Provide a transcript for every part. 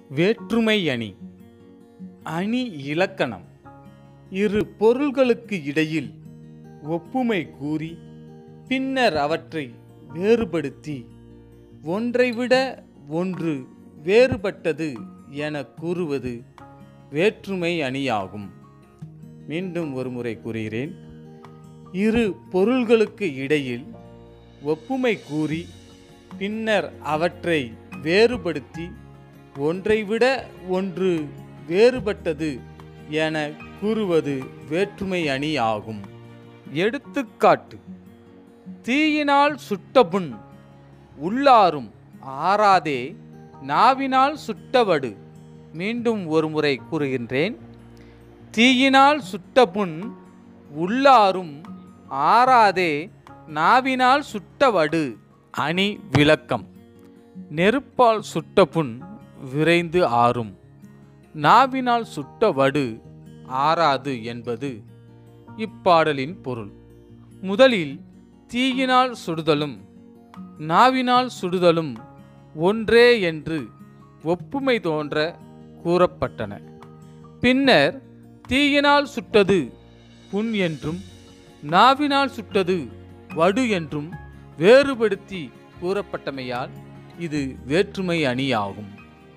வேற்றுமை அணி அணி இலக்கணம் இரு பொருள்களுக்கு இடையில் ஒப்புமை கூறி பின்னர் அவற்றை வேறுபடுத்தி ஒன்றை விட ஒன்று வேறுபட்டது என கூறுவது வேற்றுமை அணியாகும் மீண்டும் ஒருமுறை கூறுகிறேன் இரு பொருள்களுக்கு இடையில் ஒப்புமை கூறி பின்னர் அவற்றை வேறுபடுத்தி ஒன்றை விட ஒன்று வேறுபட்டது என கூறுவது வேற்றுமை அணி ஆகும் எடுத்துக்காட்டு தீயினால் சுட்டபுண் உள்ளாரும் ஆறாதே நாவினால் சுட்டவடு மீண்டும் ஒருமுறை கூறுகின்றேன் தீயினால் சுட்டபுண் உள்ளாரும் ஆறாதே நாவினால் சுட்டவடு அணி விளக்கம் நெருப்பால் சுட்டபுண் விரைந்து ஆறும் நாவினால் சுட்ட வடு ஆறாது என்பது இப்பாடலின் பொருள் முதலில் தீயினால் சுடுதலும் நாவினால் சுடுதலும் ஒன்றே என்று ஒப்புமை தோன்ற கூறப்பட்டன பின்னர் தீயினால் சுட்டது புண் என்றும் நாவினால் சுட்டது வடு என்றும் வேறுபடுத்தி கூறப்பட்டமையால் இது வேற்றுமை அணியாகும்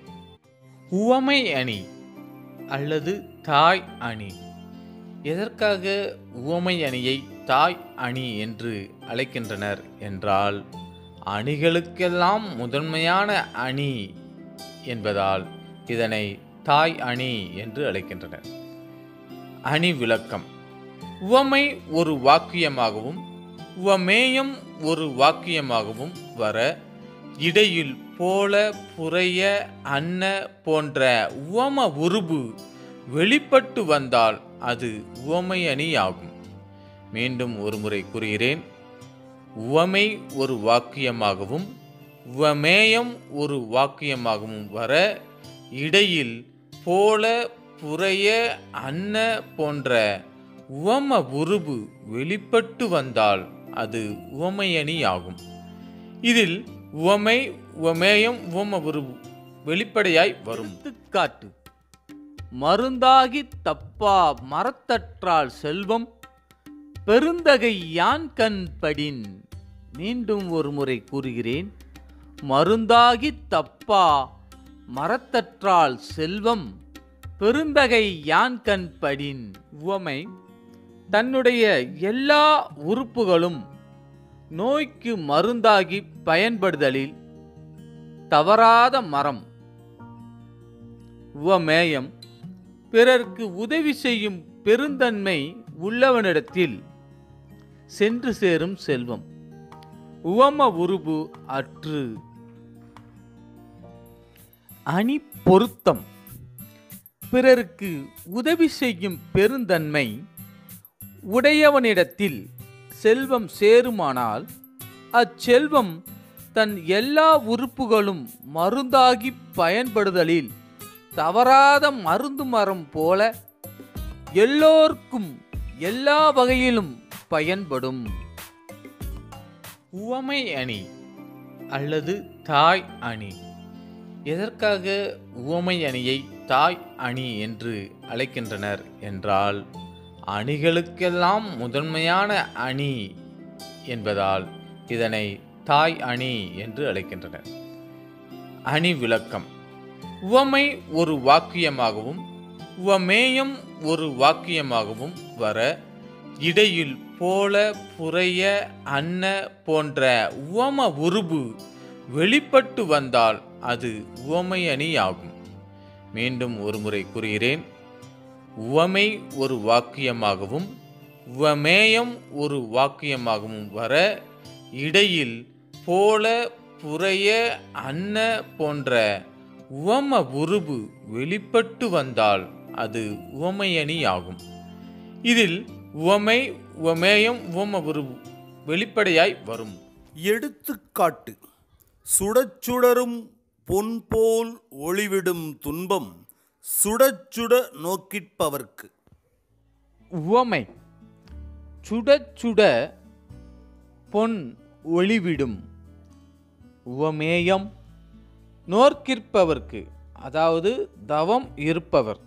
உவமை அணி அல்லது தாய் அணி எதற்காக உவமை அணியை தாய் அணி என்று அழைக்கின்றனர் என்றால் அணிகளுக்கெல்லாம் முதன்மையான அணி என்பதால் இதனை தாய் அணி என்று அழைக்கின்றனர் அணி விளக்கம் உவமை ஒரு வாக்கியமாகவும் உவமேயம் ஒரு வாக்கியமாகவும் வர இடையில் போல புறைய அன்ன போன்ற உவம உருபு வெளிப்பட்டு வந்தால் அது உவமை அணியாகும் மீண்டும் ஒருமுறை கூறுகிறேன் உவமை ஒரு வாக்கியமாகவும் உவமேயம் ஒரு வாக்கியமாகவும் வர இடையில் போல புறைய அன்ன போன்ற உவம உருபு வெளிப்பட்டு வந்தால் அது உவமையணி ஆகும் இதில் உவமை உவமேயம் உவம உருபு வெளிப்படையாய் வரும் காட்டு மருந்தாகி தப்பா மரத்தற்றால் செல்வம் பெருந்தகை யான் கண் படின் மீண்டும் ஒரு முறை கூறுகிறேன் மருந்தாகி தப்பா மரத்தற்றால் செல்வம் பெருந்தகை யான் கண் படின் உவமை தன்னுடைய எல்லா உறுப்புகளும் நோய்க்கு மருந்தாகி பயன்படுதலில் தவறாத மரம் உவமேயம் பிறர்க்கு உதவி செய்யும் பெருந்தன்மை உள்ளவனிடத்தில் சென்று சேரும் செல்வம் உவம உருபு அற்று அணி பொருத்தம் பிறருக்கு உதவி செய்யும் பெருந்தன்மை உடையவனிடத்தில் செல்வம் சேருமானால் அச்செல்வம் தன் எல்லா உறுப்புகளும் மருந்தாகி பயன்படுதலில் தவறாத மருந்து மரம் போல எல்லோர்க்கும் எல்லா வகையிலும் பயன்படும் உவமை அணி அல்லது தாய் அணி எதற்காக உவமை அணியை தாய் அணி என்று அழைக்கின்றனர் என்றால் அணிகளுக்கெல்லாம் முதன்மையான அணி என்பதால் இதனை தாய் அணி என்று அழைக்கின்றனர் அணி விளக்கம் உவமை ஒரு வாக்கியமாகவும் உவமேயம் ஒரு வாக்கியமாகவும் வர இடையில் போல புறைய அன்ன போன்ற உவம உருபு வெளிப்பட்டு வந்தால் அது உவமை அணியாகும் மீண்டும் ஒருமுறை கூறுகிறேன் உவமை ஒரு வாக்கியமாகவும் உவமேயம் ஒரு வாக்கியமாகவும் வர இடையில் போல புறைய அன்ன போன்ற உவம உருபு வெளிப்பட்டு வந்தால் அது உவமையணி ஆகும் இதில் உவமை உவமேயம் உவம உருபு வெளிப்படையாய் வரும் எடுத்துக்காட்டு சுடச் சுடரும் பொன் போல் ஒளிவிடும் துன்பம் சுடச் சுட நோக்கிற்பவர்க்கு உவமை சுட சுட பொன் ஒளிவிடும் உவமேயம் நோர்க்கிற்பவர்க்கு அதாவது தவம் இருப்பவர்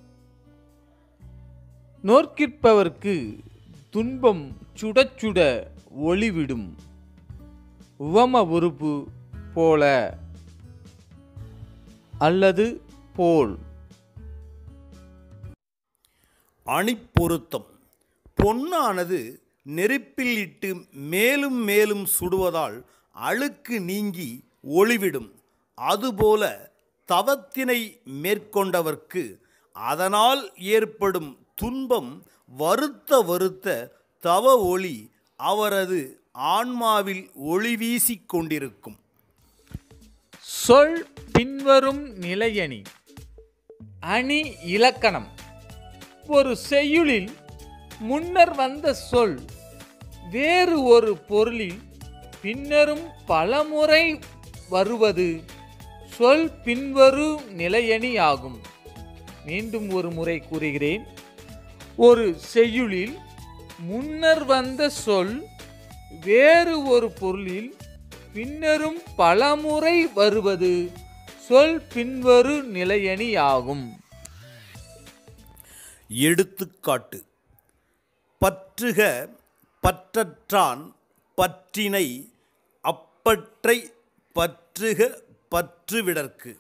நோர்க்கிற்பவர்க்கு துன்பம் சுடச் சுட ஒளிவிடும் உவம உறுப்பு போல அல்லது போல் அணிப்பொருத்தம் பொன்னானது நெருப்பில் இட்டு மேலும் மேலும் சுடுவதால் அழுக்கு நீங்கி ஒளிவிடும் அதுபோல தவத்தினை மேற்கொண்டவர்க்கு அதனால் ஏற்படும் துன்பம் வருத்த வருத்த தவ ஒளி அவரது ஆன்மாவில் ஒளி வீசிக் கொண்டிருக்கும் சொல் பின்வரும் நிலையணி அணி இலக்கணம் ஒரு செய்யுளில் முன்னர் வந்த சொல் வேறு ஒரு பொருளில் பின்னரும் பலமுறை வருவது சொல் பின்வரும் நிலையணி ஆகும் மீண்டும் ஒரு முறை கூறுகிறேன் ஒரு செய்யுளில் முன்னர் வந்த சொல் வேறு ஒரு பொருளில் பின்னரும் பலமுறை வருவது சொல் பின்வரு நிலையணி ஆகும் எடுத்துக்காட்டு பற்றுக பற்றற்றான் பற்றினை அப்பற்றை பற்றுக பற்றுவிடற்கு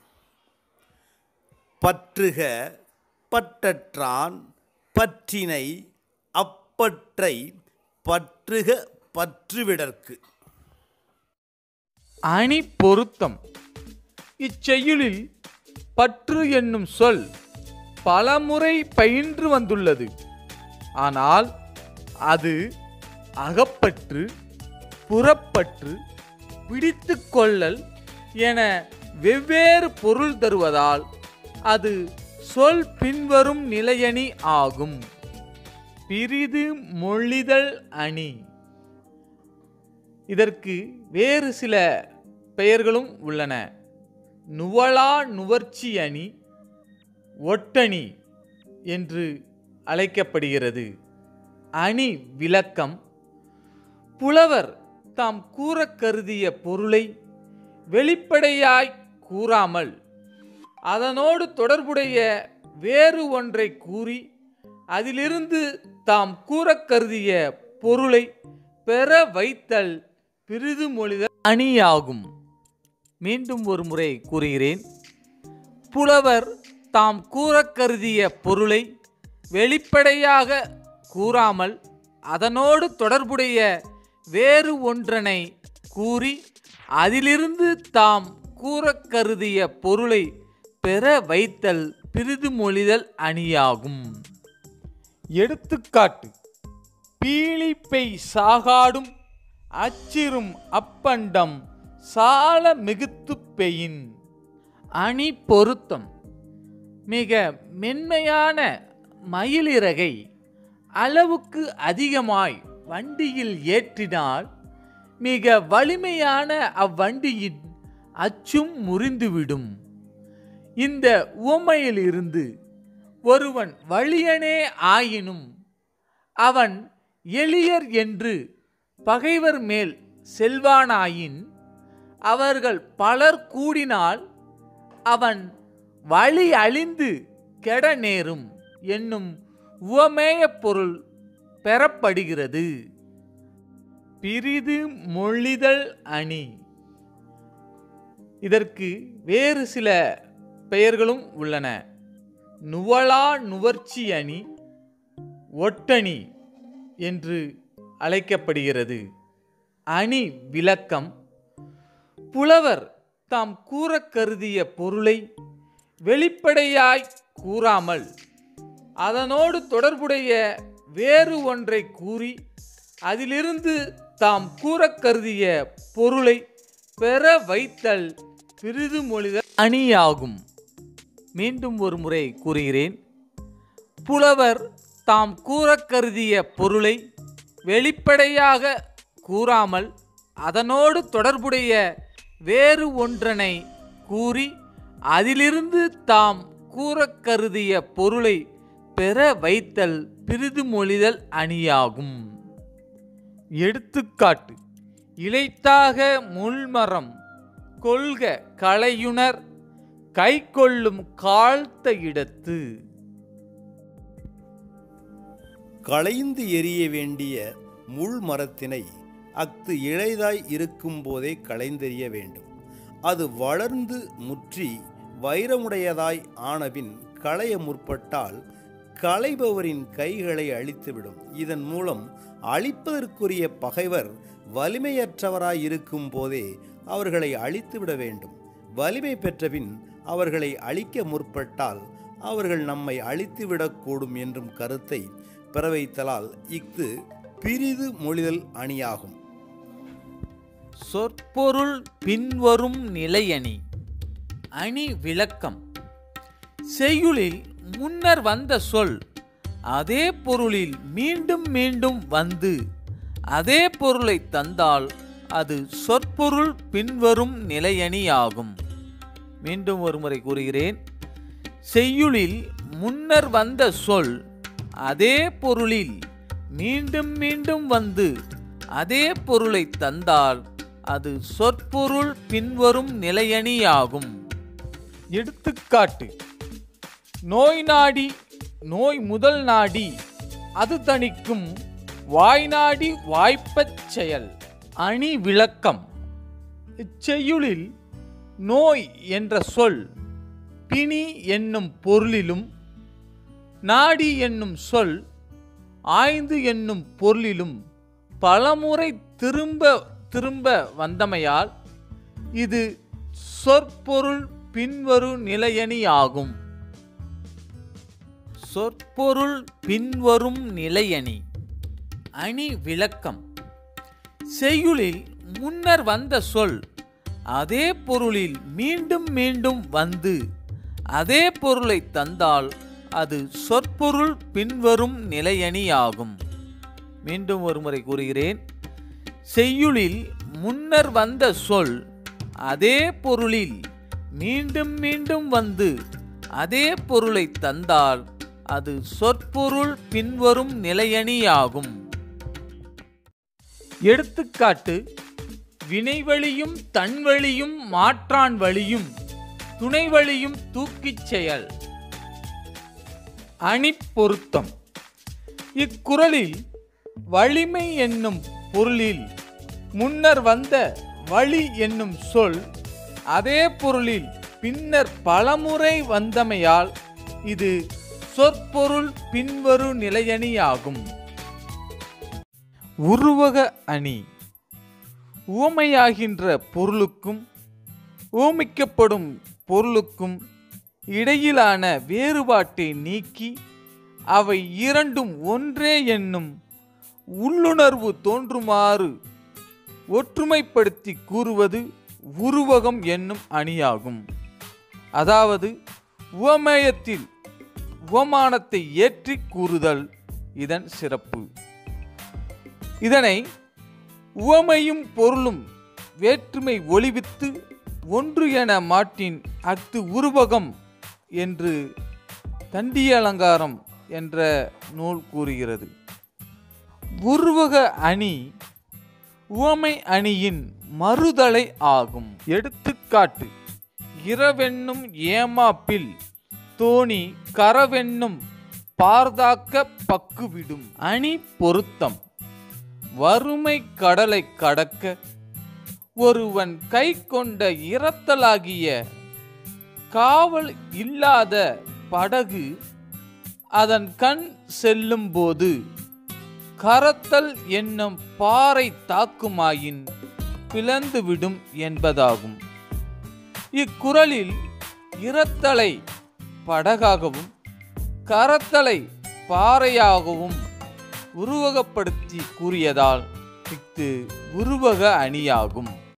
பற்றுக பற்றற்றான் பற்றினை அப்பற்றை பற்றுக பற்றுவிடற்கு அணி பொருத்தம் இச்செய்யுளில் பற்று என்னும் சொல் பலமுறை பயின்று வந்துள்ளது ஆனால் அது அகப்பற்று புறப்பற்று பிடித்து கொள்ளல் என வெவ்வேறு பொருள் தருவதால் அது சொல் பின்வரும் நிலையணி ஆகும் பிரிது மொழிதல் அணி இதற்கு வேறு சில பெயர்களும் உள்ளன நுவலா நுவர்ச்சி அணி ஒட்டணி என்று அழைக்கப்படுகிறது அணி விளக்கம் புலவர் தாம் கூறக் கருதிய பொருளை வெளிப்படையாய் கூறாமல் அதனோடு தொடர்புடைய வேறு ஒன்றை கூறி அதிலிருந்து தாம் கூறக் கருதிய பொருளை பெற வைத்தல் பிரிது மொழிதல் அணியாகும் மீண்டும் ஒரு முறை கூறுகிறேன் புலவர் தாம் கூறக் கருதிய பொருளை வெளிப்படையாக கூறாமல் அதனோடு தொடர்புடைய வேறு ஒன்றனை கூறி அதிலிருந்து தாம் கூறக் கருதிய பொருளை பெற வைத்தல் பிரிது மொழிதல் அணியாகும் எடுத்துக்காட்டு பீலிப்பை சாகாடும் அச்சிரும் அப்பண்டம் சால மிகுத்துப் பெயின் அணி பொருத்தம் மிக மென்மையான மயிலிறகை அளவுக்கு அதிகமாய் வண்டியில் ஏற்றினால் மிக வலிமையான அவ்வண்டியின் அச்சும் முறிந்துவிடும் இந்த உவமையிலிருந்து ஒருவன் வலியனே ஆயினும் அவன் எளியர் என்று பகைவர் மேல் செல்வானாயின் அவர்கள் பலர் கூடினால் அவன் வழி அழிந்து கெட நேரும் என்னும் உவமேய பொருள் பெறப்படுகிறது பிரிது மொழிதல் அணி இதற்கு வேறு சில பெயர்களும் உள்ளன நுவலா நுவர்ச்சி அணி ஒட்டணி என்று அழைக்கப்படுகிறது அணி விளக்கம் புலவர் தாம் கூறக் கருதிய பொருளை வெளிப்படையாய் கூறாமல் அதனோடு தொடர்புடைய வேறு ஒன்றை கூறி அதிலிருந்து தாம் கூறக் கருதிய பொருளை பெற வைத்தல் பிரிது மொழிதல் அணியாகும் மீண்டும் ஒரு முறை கூறுகிறேன் புலவர் தாம் கூறக் கருதிய பொருளை வெளிப்படையாக கூறாமல் அதனோடு தொடர்புடைய வேறு ஒன்றனை கூறி அதிலிருந்து தாம் கூறக் கருதிய பொருளை பெற வைத்தல் பிரிது மொழிதல் அணியாகும் எடுத்துக்காட்டு இளைத்தாக முள்மரம் கொள்க கலையுணர் கை கொள்ளும் காழ்த்த இடத்து களைந்து எறிய வேண்டிய முள் மரத்தினை அஃது இளைதாய் இருக்கும்போதே களைந்தெறிய வேண்டும் அது வளர்ந்து முற்றி வைரமுடையதாய் ஆனபின் களைய முற்பட்டால் களைபவரின் கைகளை அழித்துவிடும் இதன் மூலம் அழிப்பதற்குரிய பகைவர் வலிமையற்றவராய் இருக்கும் போதே அவர்களை அழித்துவிட வேண்டும் வலிமை பெற்றபின் அவர்களை அழிக்க முற்பட்டால் அவர்கள் நம்மை அழித்துவிடக்கூடும் என்றும் கருத்தை பிறவைத்தலால் இஃது பிரிது மொழிதல் அணியாகும் சொற்பொருள் பின்வரும் நிலையணி அணி விளக்கம் செய்யுளில் முன்னர் வந்த சொல் அதே பொருளில் மீண்டும் மீண்டும் வந்து அதே பொருளை தந்தால் அது சொற்பொருள் பின்வரும் நிலையணியாகும் மீண்டும் ஒருமுறை கூறுகிறேன் செய்யுளில் முன்னர் வந்த சொல் அதே பொருளில் மீண்டும் மீண்டும் வந்து அதே பொருளை தந்தால் அது சொற்பொருள் பின்வரும் நிலையணியாகும் எடுத்துக்காட்டு நோய் நாடி நோய் முதல் நாடி அது தணிக்கும் வாய் நாடி வாய்ப்பச் செயல் அணி விளக்கம் இச்செய்யுளில் நோய் என்ற சொல் பிணி என்னும் பொருளிலும் நாடி என்னும் சொல் ஆய்ந்து என்னும் பொருளிலும் பலமுறை திரும்ப திரும்ப வந்தமையால் இது சொற்பொருள் பின்வரு நிலையணியாகும் சொற்பொருள் பின்வரும் நிலையணி அணி விளக்கம் செய்யுளில் முன்னர் வந்த சொல் அதே பொருளில் மீண்டும் மீண்டும் வந்து அதே பொருளை தந்தால் அது சொற்பொருள் பின்வரும் நிலையணியாகும் மீண்டும் ஒருமுறை கூறுகிறேன் செய்யுளில் முன்னர் வந்த சொல் அதே பொருளில் மீண்டும் மீண்டும் வந்து அதே பொருளை தந்தால் அது சொற்பொருள் பின்வரும் நிலையணியாகும் எடுத்துக்காட்டு வினைவழியும் தன்வழியும் மாற்றான் வழியும் துணைவழியும் தூக்கிச் செயல் அணிப்பொருத்தம் இக்குறளில் வலிமை என்னும் பொருளில் முன்னர் வந்த வழி என்னும் சொல் அதே பொருளில் பின்னர் பலமுறை வந்தமையால் இது சொற்பொருள் பின்வரு நிலையணியாகும் உருவக அணி உவமையாகின்ற பொருளுக்கும் உவமிக்கப்படும் பொருளுக்கும் இடையிலான வேறுபாட்டை நீக்கி அவை இரண்டும் ஒன்றே என்னும் உள்ளுணர்வு தோன்றுமாறு ஒற்றுமைப்படுத்தி கூறுவது உருவகம் என்னும் அணியாகும் அதாவது உவமேயத்தில் உவமானத்தை ஏற்றி கூறுதல் இதன் சிறப்பு இதனை உவமையும் பொருளும் வேற்றுமை ஒளிவித்து ஒன்று என மாட்டின் அஃது உருவகம் என்று தண்டிய அலங்காரம் என்ற நூல் கூறுகிறது உருவக அணி உவமை அணியின் மறுதலை ஆகும் எடுத்துக்காட்டு இரவென்னும் ஏமாப்பில் தோணி கரவென்னும் பார்தாக்க பக்குவிடும் அணி பொருத்தம் வறுமை கடலை கடக்க ஒருவன் கை கொண்ட இரத்தலாகிய காவல் இல்லாத படகு அதன் கண் செல்லும்போது கரத்தல் என்னும் பாறை தாக்குமாயின் பிளந்துவிடும் என்பதாகும் இக்குறளில் இரத்தலை படகாகவும் கரத்தலை பாறையாகவும் உருவகப்படுத்தி கூறியதால் இஃது உருவக அணியாகும்